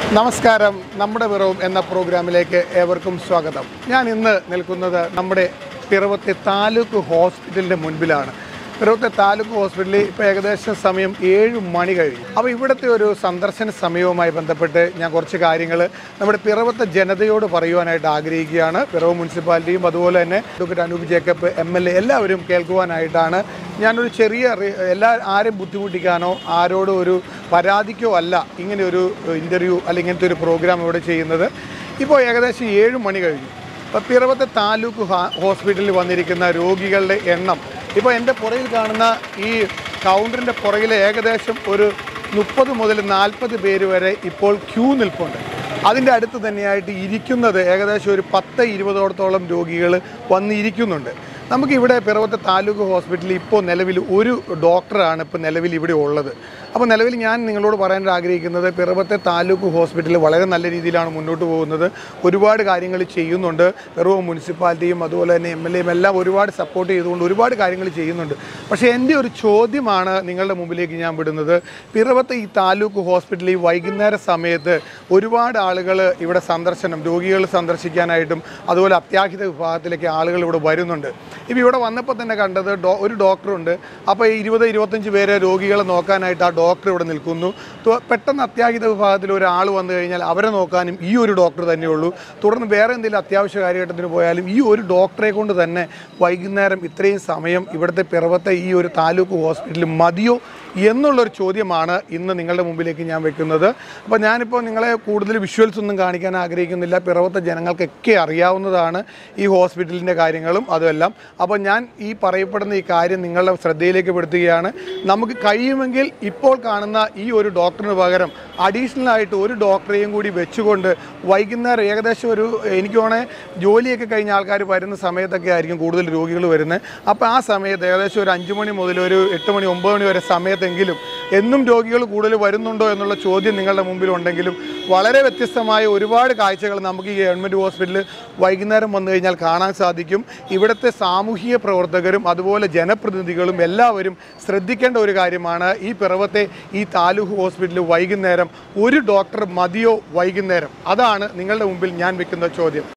നമസ്കാരം നമ്മുടെ പിറവും എന്ന പ്രോഗ്രാമിലേക്ക് ഏവർക്കും സ്വാഗതം ഞാൻ ഇന്ന് നിൽക്കുന്നത് നമ്മുടെ പിറവത്തെ താലൂക്ക് ഹോസ്പിറ്റലിൻ്റെ മുൻപിലാണ് പിറവത്തെ താലൂക്ക് ഹോസ്പിറ്റലിൽ ഇപ്പോൾ ഏകദേശം സമയം ഏഴ് മണി കഴിഞ്ഞു അപ്പോൾ ഇവിടുത്തെ ഒരു സന്ദർശന സമയവുമായി ബന്ധപ്പെട്ട് ഞാൻ കുറച്ച് കാര്യങ്ങൾ നമ്മുടെ പിറവത്തെ ജനതയോട് പറയുവാനായിട്ട് ആഗ്രഹിക്കുകയാണ് പിറവ് മുനിസിപ്പാലിറ്റിയും അതുപോലെ തന്നെ doctor Anoop Jacob M L A എല്ലാവരും കേൾക്കുവാനായിട്ടാണ് ഞാനൊരു ചെറിയ റി- എല്ലാ ആരെയും ബുദ്ധിമുട്ടിക്കാനോ ആരോടും ഒരു പരാതിക്കോ അല്ല ഇങ്ങനെ ഒരു ഇൻ്റർവ്യൂ അല്ലെങ്കിൽ ഇങ്ങനത്തെ ഒരു പ്രോഗ്രാം ഇവിടെ ചെയ്യുന്നത് ഇപ്പോൾ ഏകദേശം ഏഴ് മണി കഴിഞ്ഞു അപ്പോൾ പിറവത്തെ താലൂക്ക് ഹാ- ഹോസ്പിറ്റലിൽ വന്നിരിക്കുന്ന രോഗികളുടെ എണ്ണം ഇപ്പോൾ എൻ്റെ പുറകിൽ കാണുന്ന ഈ കൗണ്ടറിൻ്റെ പുറകിൽ ഏകദേശം ഒരു മുപ്പത് മുതൽ നാൽപ്പത് പേര് വരെ ഇപ്പോൾ ക്യൂ നിൽപ്പുണ്ട് അതിൻ്റെ അടുത്ത് തന്നെയായിട്ട് ഇരിക്കുന്നത് ഏകദേശം ഒരു പത്ത് ഇരുപതോടത്തോളം രോഗികൾ വന്നിരിക്കുന്നുണ്ട് നമുക്കിവിടെ പിറവത്തെ താലൂക്ക് ഹോസ്പിറ്റലിൽ ഇപ്പോൾ നിലവിൽ ഒരു ഡോക്ടറാണ് ഇപ്പോൾ നിലവിൽ ഇവിടെ ഉള്ളത് അപ്പോൾ നിലവിൽ ഞാൻ നിങ്ങളോട് പറയാൻ ആഗ്രഹിക്കുന്നത് പിറവത്തെ താലൂക്ക് ഹോസ്പിറ്റൽ വളരെ നല്ല രീതിയിലാണ് മുന്നോട്ട് പോകുന്നത് ഒരുപാട് കാര്യങ്ങൾ ചെയ്യുന്നുണ്ട് പിറവ മുനിസിപ്പാലിറ്റിയും അതുപോലെ തന്നെ എം എൽ എയും എല്ലാം ഒരുപാട് സപ്പോർട്ട് ചെയ്തുകൊണ്ട് ഒരുപാട് കാര്യങ്ങൾ ചെയ്യുന്നുണ്ട് പക്ഷേ എൻ്റെ ഒരു ചോദ്യമാണ് നിങ്ങളുടെ മുമ്പിലേക്ക് ഞാൻ വിടുന്നത് പിറവത്തെ ഈ താലൂക്ക് ഹോസ്പിറ്റലിൽ ഈ വൈകുന്നേര സമയത്ത് ഒരുപാട് ആളുകൾ ഇവിടെ സന്ദർശനം രോഗികൾ സന്ദർശിക്കാനായിട്ടും അതുപോലെ അത്യാഹിത വിഭാഗത്തിലേക്ക് ആളുകൾ ഇവിടെ വരുന്നുണ്ട് ഇപ്പോൾ ഇവിടെ വന്നപ്പോൾ തന്നെ കണ്ടത് ഡോ ഒരു ഡോക്ടറുണ്ട് അപ്പോൾ ഈ ഇരുപത് ഇരുപത്തഞ്ച് പേരെ രോഗികളെ നോക്കാനായിട്ട് ആ ഡോക്ടർ ഇവിടെ നിൽക്കുന്നു തു- പെട്ടെന്ന് അത്യാഹിത വിഭാഗത്തിൽ ഒരാൾ വന്നു കഴിഞ്ഞാൽ അവരെ നോക്കാനും ഈ ഒരു ഡോക്ടർ തന്നെയുള്ളൂ തുടർന്ന് വേറെ എന്തെങ്കിലും അത്യാവശ്യ കാര്യഘട്ടത്തിന് പോയാലും ഈ ഒരു ഡോക്ടറെ കൊണ്ട് തന്നെ വൈകുന്നേരം ഇത്രയും സമയം ഇവിടുത്തെ പിറവത്തെ ഈ ഒരു താലൂക്ക് ഹോസ്പിറ്റലിൽ മതിയോ എന്നുള്ളൊരു ചോദ്യമാണ് ഇന്ന് നിങ്ങളുടെ മുമ്പിലേക്ക് ഞാൻ വെക്കുന്നത് അപ്പോൾ ഞാനിപ്പോൾ നിങ്ങളെ കൂടുതൽ വിഷ്വൽസ് ഒന്നും കാണിക്കാൻ ആഗ്രഹിക്കുന്നില്ല പിറവത്തെ ജനങ്ങൾക്കൊക്കെ അറിയാവുന്നതാണ് ഈ ഹോസ്പിറ്റലിൻ്റെ കാര്യങ്ങളും അതുമെല്ലാം അപ്പോൾ ഞാൻ ഈ പറയപ്പെടുന്ന ഈ കാര്യം നിങ്ങളുടെ ശ്രദ്ധയിലേക്ക് പെടുത്തുകയാണ് നമുക്ക് കഴിയുമെങ്കിൽ ഇപ്പോൾ കാണുന്ന ഈ ഒരു ഡോക്ടറിന് പകരം അഡീഷണൽ ആയിട്ട് ഒരു ഡോക്ടറെയും കൂടി വെച്ചുകൊണ്ട് വൈകുന്നേരം ഏകദേശം ഒരു എനിക്ക് വേണേ ജോലിയൊക്കെ കഴിഞ്ഞ ആൾക്കാർ വരുന്ന സമയത്തൊക്കെ ആയിരിക്കും കൂടുതൽ രോഗികൾ വരുന്നത് അപ്പോൾ ആ സമയത്ത് ഏകദേശം ഒരു അഞ്ച് മണി മുതൽ ഒരു എട്ട് മണി ഒമ്പത് മണി വരെ സമയത്തെങ്കിലും എന്നും രോഗികൾ കൂടുതൽ വരുന്നുണ്ടോ എന്നുള്ള ചോദ്യം നിങ്ങളുടെ മുമ്പിൽ ഉണ്ടെങ്കിലും വളരെ വ്യത്യസ്തമായ ഒരുപാട് കാഴ്ചകൾ നമുക്ക് ഈ ഗവൺമെൻറ് ഹോസ്പിറ്റലിൽ വൈകുന്നേരം വന്നു കഴിഞ്ഞാൽ കാണാൻ സാധിക്കും ഇവിടുത്തെ സാമൂഹിക പ്രവർത്തകരും അതുപോലെ ജനപ്രതിനിധികളും എല്ലാവരും ശ്രദ്ധിക്കേണ്ട ഒരു കാര്യമാണ് ഈ പിറവത്തെ ഈ താലൂക്ക് ഹോസ്പിറ്റലിൽ വൈകുന്നേരം ഒരു ഡോക്ടർ മതിയോ വൈകുന്നേരം അതാണ് നിങ്ങളുടെ മുമ്പിൽ ഞാൻ വെക്കുന്ന ചോദ്യം